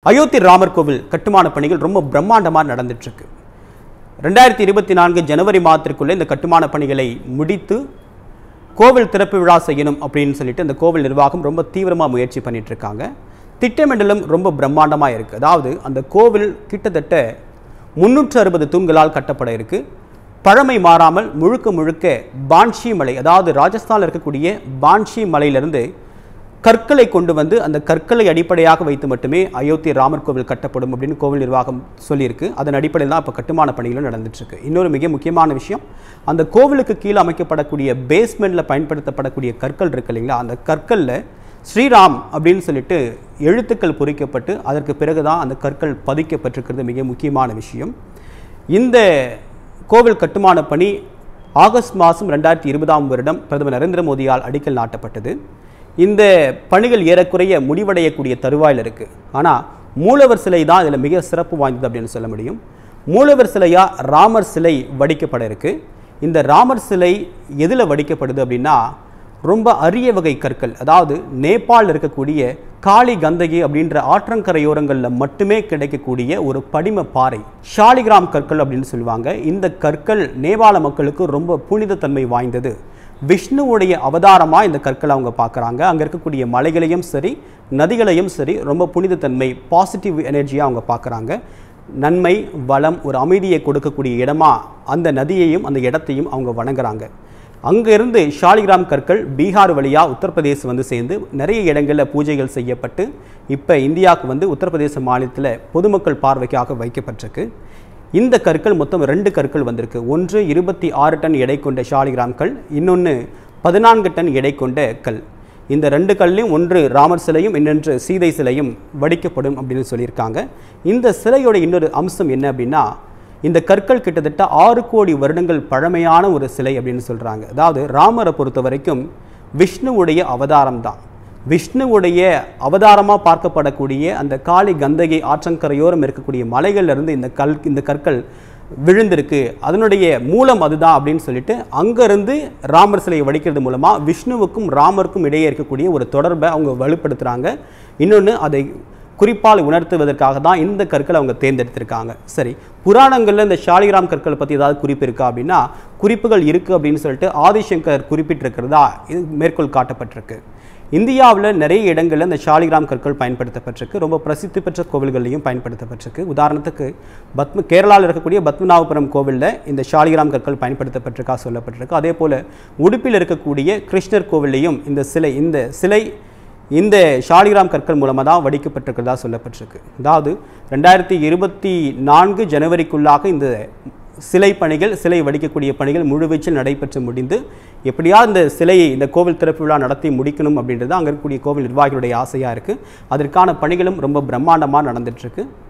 அயோத்தி ராமர் கோவில் கட்டுமான பணிகள் ரொம்ப பிரம்மாண்டமாக நடந்துட்டு இருக்கு ரெண்டாயிரத்தி இருபத்தி நான்கு ஜனவரி மாதத்திற்குள்ளே இந்த கட்டுமான பணிகளை முடித்து கோவில் திறப்பு விழா செய்யணும் அப்படின்னு சொல்லிட்டு இந்த கோவில் நிர்வாகம் ரொம்ப தீவிரமாக முயற்சி பண்ணிட்டு இருக்காங்க திட்டமிடலும் ரொம்ப பிரம்மாண்டமாக இருக்குது அதாவது அந்த கோவில் கிட்டத்தட்ட முன்னூற்று அறுபது தூண்களால் கட்டப்பட இருக்கு பழமை மாறாமல் முழுக்க முழுக்க பான்ஷி மலை அதாவது ராஜஸ்தானில் இருக்கக்கூடிய பான்ஷி மலையிலிருந்து கற்களை கொண்டு வந்து அந்த கற்களை அடிப்படையாக வைத்து மட்டுமே அயோத்தி ராமர் கோவில் கட்டப்படும் அப்படின்னு கோவில் நிர்வாகம் சொல்லியிருக்கு அதன் அடிப்படையில் தான் இப்போ கட்டுமான பணிகளும் நடந்துட்டு இருக்கு இன்னொரு மிக முக்கியமான விஷயம் அந்த கோவிலுக்கு கீழே அமைக்கப்படக்கூடிய பேஸ்மெண்ட்டில் பயன்படுத்தப்படக்கூடிய கற்கள் இருக்கு இல்லைங்களா அந்த கற்களில் ஸ்ரீராம் அப்படின்னு சொல்லிட்டு எழுத்துக்கள் பொறிக்கப்பட்டு அதற்கு பிறகு தான் அந்த கற்கள் பதிக்கப்பட்டிருக்கிறது மிக முக்கியமான விஷயம் இந்த கோவில் கட்டுமான பணி ஆகஸ்ட் மாதம் ரெண்டாயிரத்தி இருபதாம் வருடம் பிரதமர் நரேந்திர மோடியால் அடிக்கல் நாட்டப்பட்டது இந்த பணிகள் ஏறக்குறைய முடிவடையக்கூடிய தருவாயில் இருக்குது ஆனால் மூலவர் சிலை தான் இதில் மிக சிறப்பு வாய்ந்தது அப்படின்னு சொல்ல முடியும் மூலவர் சிலையா ராமர் சிலை வடிக்கப்பட இருக்கு இந்த ராமர் சிலை எதில் வடிக்கப்படுது அப்படின்னா ரொம்ப அரிய வகை கற்கள் அதாவது நேபாள் இருக்கக்கூடிய காளி கந்தகி அப்படின்ற ஆற்றங்கரையோரங்களில் மட்டுமே கிடைக்கக்கூடிய ஒரு படிம பாறை ஷாலிகிராம் கற்கள் அப்படின்னு சொல்லுவாங்க இந்த கற்கள் நேபாள மக்களுக்கு ரொம்ப புனிதத்தன்மை வாய்ந்தது விஷ்ணுவுடைய அவதாரமாக இந்த கற்களை அவங்க பார்க்குறாங்க அங்கே இருக்கக்கூடிய மலைகளையும் சரி நதிகளையும் சரி ரொம்ப புனிதத்தன்மை பாசிட்டிவ் எனர்ஜியாக அவங்க பார்க்குறாங்க நன்மை வளம் ஒரு அமைதியை கொடுக்கக்கூடிய இடமா அந்த நதியையும் அந்த இடத்தையும் அவங்க வணங்குறாங்க அங்கிருந்து ஷாலிகிராம் கற்கள் பீகார் வழியாக உத்தரப்பிரதேசம் வந்து சேர்ந்து நிறைய இடங்களில் பூஜைகள் செய்யப்பட்டு இப்போ இந்தியாவுக்கு வந்து உத்தரப்பிரதேச மாநிலத்தில் பொதுமக்கள் பார்வைக்காக வைக்கப்பட்டிருக்கு இந்த கற்கள் மொத்தம் ரெண்டு கற்கள் வந்திருக்கு ஒன்று இருபத்தி ஆறு டன் எடை கொண்ட ஷாலிகிராம் கல் இன்னொன்று பதினான்கு டன் எடை கொண்ட கல் இந்த ரெண்டு கல்லையும் ஒன்று ராமர் சிலையும் இன்னொன்று சீதை சிலையும் வடிக்கப்படும் அப்படின்னு சொல்லியிருக்காங்க இந்த சிலையோட இன்னொரு அம்சம் என்ன அப்படின்னா இந்த கற்கள் கிட்டத்தட்ட ஆறு கோடி வருடங்கள் பழமையான ஒரு சிலை அப்படின்னு சொல்கிறாங்க அதாவது ராமரை பொறுத்த வரைக்கும் விஷ்ணுவுடைய அவதாரம் தான் விஷ்ணுவுடைய அவதாரமாக பார்க்கப்படக்கூடிய அந்த காளி கந்தகி ஆற்றங்கரையோரம் இருக்கக்கூடிய மலைகள்ல இருந்து இந்த கல் இந்த கற்கள் விழுந்திருக்கு அதனுடைய மூலம் அதுதான் அப்படின்னு சொல்லிட்டு அங்கேருந்து ராமர் சிலையை வடிக்கிறது மூலமாக விஷ்ணுவுக்கும் ராமருக்கும் இடையே இருக்கக்கூடிய ஒரு தொடர்பை அவங்க வலுப்படுத்துகிறாங்க இன்னொன்று அதை குறிப்பால் உணர்த்துவதற்காக தான் இந்த கற்களை அவங்க தேர்ந்தெடுத்திருக்காங்க சரி புராணங்களில் இந்த ஷாலிகிராம் கற்களை பற்றி ஏதாவது குறிப்பு இருக்கா அப்படின்னா குறிப்புகள் இருக்குது அப்படின்னு சொல்லிட்டு ஆதிசங்கர் குறிப்பிட்டிருக்கிறதா இது மேற்கோள் காட்டப்பட்டிருக்கு இந்தியாவில் நிறைய இடங்களில் இந்த ஷாலிகிராம் கற்கள் பயன்படுத்தப்பட்டிருக்கு ரொம்ப பிரசித்தி பெற்ற கோவில்கள்லையும் பயன்படுத்தப்பட்டிருக்கு உதாரணத்துக்கு பத்ம கேரளாவில் இருக்கக்கூடிய பத்மநாபபுரம் கோவிலில் இந்த ஷாலிகிராம் கற்கள் பயன்படுத்தப்பட்டிருக்கா சொல்லப்பட்டிருக்கு அதே போல் உடுப்பில் இருக்கக்கூடிய கிருஷ்ணர் கோவில்லையும் இந்த சிலை இந்த சிலை இந்த ஷாலிகிராம் கற்கள் மூலமாக தான் வடிக்கப்பட்டிருக்கிறதா சொல்லப்பட்டிருக்கு அதாவது ரெண்டாயிரத்தி இருபத்தி நான்கு ஜனவரிக்குள்ளாக இந்த சிலை பணிகள் சிலை வடிக்கக்கூடிய பணிகள் முழுவீச்சில் நடைபெற்று முடிந்து எப்படியா இந்த சிலையை இந்த கோவில் திறப்பு விழா நடத்தி முடிக்கணும் அப்படின்றது அங்கே இருக்கக்கூடிய கோவில் நிர்வாகிகளுடைய ஆசையாக இருக்குது அதற்கான பணிகளும் ரொம்ப பிரம்மாண்டமாக நடந்துட்டுருக்கு